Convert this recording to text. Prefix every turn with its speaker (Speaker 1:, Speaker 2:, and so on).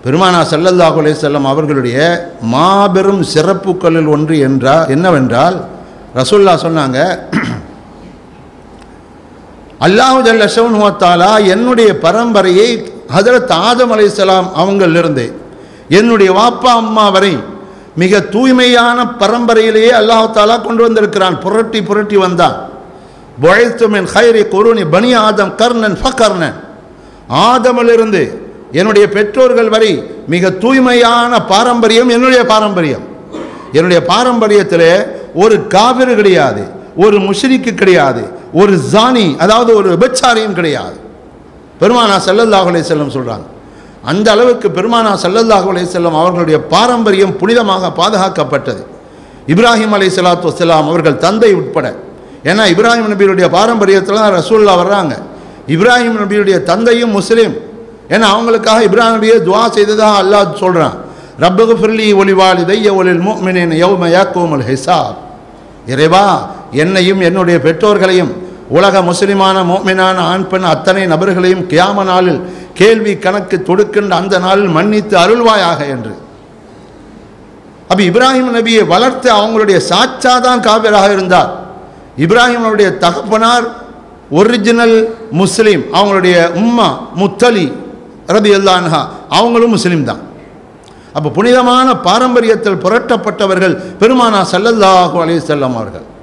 Speaker 1: பெருமானா ஸல்லல்லாஹு அலைஹி வஸல்லம் அவர்களுடைய மாபெரும் சிறப்புகளில் ஒன்று என்றா என்னவென்றால் ரசூல்லா சொன்னாங்க அல்லாஹு ஜல்ல தாலா என்னுடைய பரம்பரையை ஹஜரத் ஆதம் அலைஹிஸ்ஸலாம் அவங்களிலிருந்து என்னுடைய வாப்பா அம்மா வரை மிக தூய்மையான பரம்பரையிலேயே அல்லாஹ் தாலா கொண்டு வந்திருக்கிறான் புரட்டி புரட்டி வந்தான் பொழைத்துமின் ஹைரி குருணி பனி ஆதம் கர்ணன் ஃபகர்ணன் ஆதமிலிருந்து என்னுடைய பெற்றோர்கள் வரை மிக தூய்மையான பாரம்பரியம் என்னுடைய பாரம்பரியம் என்னுடைய பாரம்பரியத்தில் ஒரு காவிர் கிடையாது ஒரு முஷ்ரிக்கு கிடையாது ஒரு ஜானி அதாவது ஒரு விபச்சாரியும் கிடையாது பெருமானா ஸல்லல்லாஹு அலைஹி செல்லம் சொல்கிறாங்க அந்த அளவுக்கு பெருமானா ஸல்லல்லாஹு அலைஹி செல்லம் அவர்களுடைய பாரம்பரியம் புனிதமாக பாதுகாக்கப்பட்டது இப்ராஹிம் அலை சலாத்து வசலாம் அவர்கள் தந்தை உட்பட ஏன்னா இப்ராஹிம் நபியுடைய பாரம்பரியத்தில் தான் ரசூல்லா வர்றாங்க இப்ராஹிம் நபியுடைய தந்தையும் முஸ்லீம் ஏன்னா அவங்களுக்காக இப்ராஹிம் நபியை துவா செய்ததாக அல்லாஹ் சொல்கிறான் ரப்பகு ஃபிர்லி ஒளிவாளி தைய ஒலில் மூமினின் யௌம யாக்கோமல் ஹிசாப் இறைவா என்னையும் என்னுடைய பெற்றோர்களையும் உலக முஸ்லிமான மோமினான ஆண் பெண் அத்தனை நபர்களையும் கியாம நாளில் கேள்வி கணக்கு தொடுக்கின்ற அந்த நாளில் மன்னித்து அருள்வாயாக என்று அப்ப இப்ராஹிம் நபியை வளர்த்து அவங்களுடைய சாச்சா தான் காவிராக இருந்தார் இப்ராஹிமனுடைய தகப்பனார் ஒரிஜினல் முஸ்லீம் அவங்களுடைய உம்மா முத்தலி ரபி அல்லான்ஹா அவங்களும் முஸ்லீம் தான் அப்போ புனிதமான பாரம்பரியத்தில் புரட்டப்பட்டவர்கள் பெருமானா ஸல்லல்லாஹு அலைஹி வஸல்லம் அவர்கள்